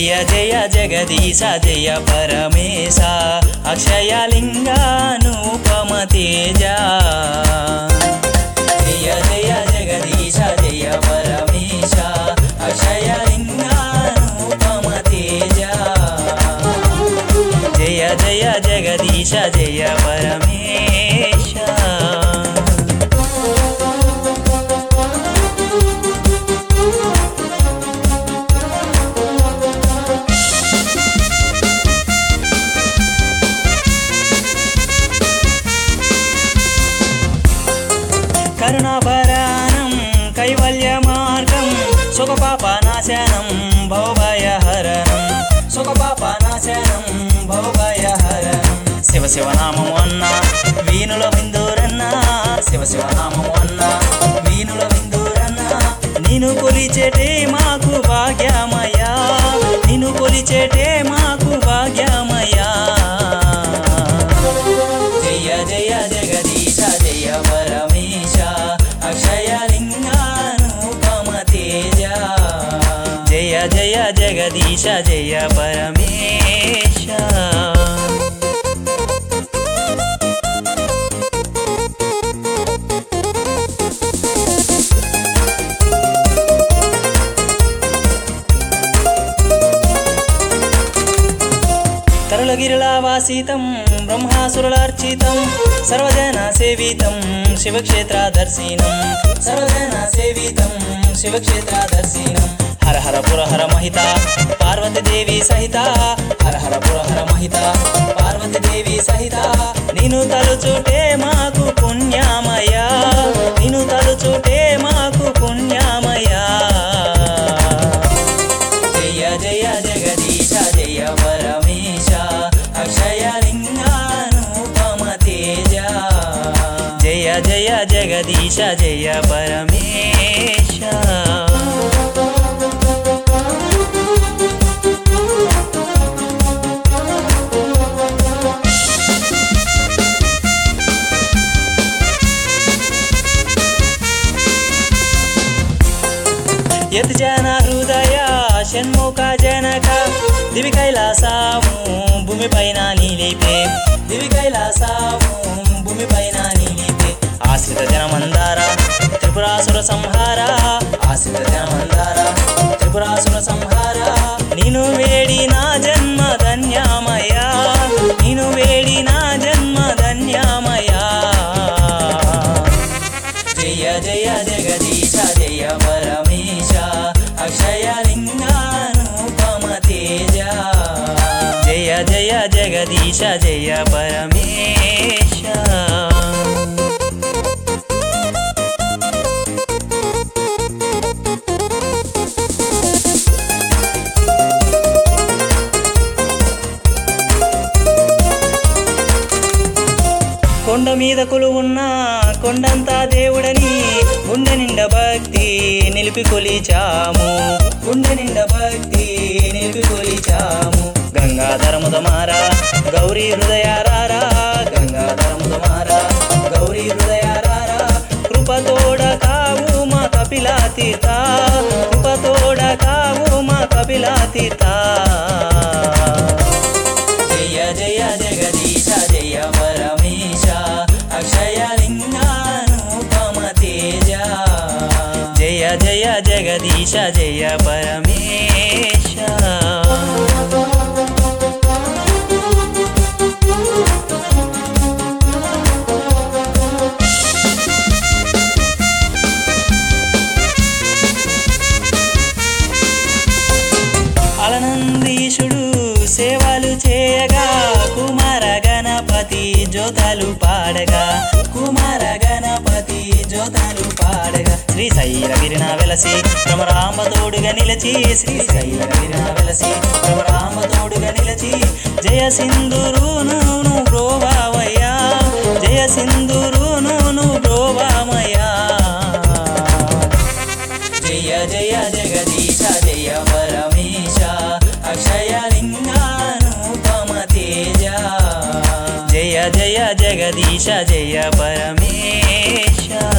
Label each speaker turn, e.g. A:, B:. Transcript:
A: జయ జయ జగదీశ జయ పరమేశ అక్షయలింగానుపమ తేజ జయ జయ జగదీశ జయ పరమేశ అక్షయలింగానుపమ తేజ జయ జయ జగదీశ జయ పరమేశ కరుణాభరణం కైవల్య మార్గం సుఖపాప నాశనం భవభయహరణం సుఖపాప నాశనం భవభయహరణం శివ శివ నామము అన్న వీణుల విందూరన్న శివ శివ నామము అన్న వీణుల విందూరన్న నిన్ను కొలిచేటే మాకు భాగ్యమయా నిన్ను కొలిచేటే మాకు భాగ్యమయా జయ జయ జగదీశ జయ పరమేశ అక్షయలింగానుపమ తేజ జయ జయ జగదీశ జయ పరమేశ తరులగిరిలావాసీతం బ్రహ్మాసురులార్చితం సర్వజన సేవితం శివక్షేత్రదర్శినం సర్వజన సేవితం శివక్షేత్రదర్శినం హర హర పుర హర మహిత పార్వతి దేవి సహిత హర హర పుర హర మహిత పార్వతి దేవి సహిత నిన్ను తలుచుటే మాకు పుణ్యామయ నిన్ను తలుచుటే మాకు పుణ్యామయా జయ జయ జగదీశ జయ పరమేశ అక్షయలింగానుపమ తేజ జయ జయ జగదీశ జయ పరమేశ యత్ జన హృదయ షణ్ముఖ జనక దివి కైలాసాము భూమి పైన నిలిపే దివి కైలాసాము భూమి పైన నిలిపే ఆశ్రిత జనమందార త్రిపురాసుర సంహార ఆశ్రిత జనమందార త్రిపురాసుర సంహార నేను వేడి నా జన్మ ధన్యామయా నేను వేడి నా జన్మ ధన్యామయా జయ జయ జగదీశ జయ పరమేశ అక్షయలింగానుపమ తేజ జయ జయ జగదీశ జయ పరమేశ కొండ మీద కొలువున్న కొండంతా దేవుడని గుండె నిండా భక్తి నిలిపి కొలిచాము గుండె నిండా భక్తి నిలిపి కొలిచాము గంగాధరముదమారా గౌరీ హృదయారారా గంగాధరముదమారా గౌరీ హృదయారారా కృపతోడ కావు మా కపిలా తీర్థ కృపతోడ కావు మా కపిలా తీర్థ జయ జయ జగదీశ జయ పరమేశ అక్షయలింగానుపమ తేజ జయ జయ జగదీశ జయ పరమేశ అలనందీశుడు సేవలు చేయగా కుమార గణపతి జోతలు పాడగా కుమార గణపతి జోతలు పాడగా శ్రీశైలగిరిన వెలసి భ్రమరాంబ తోడుగా నిలచి శ్రీశైలగిరిన వెలసి భ్రమరాంబ తోడుగా నిలచి జయ సింధురును బ్రోవావయ్యా జయ సింధురును బ్రోవామయ్యా జయ జయ జగదీశ జయ పరమేశ అక్షయలింగానుపమ తేజ జయ జయ జగదీశ జయ పరమేశ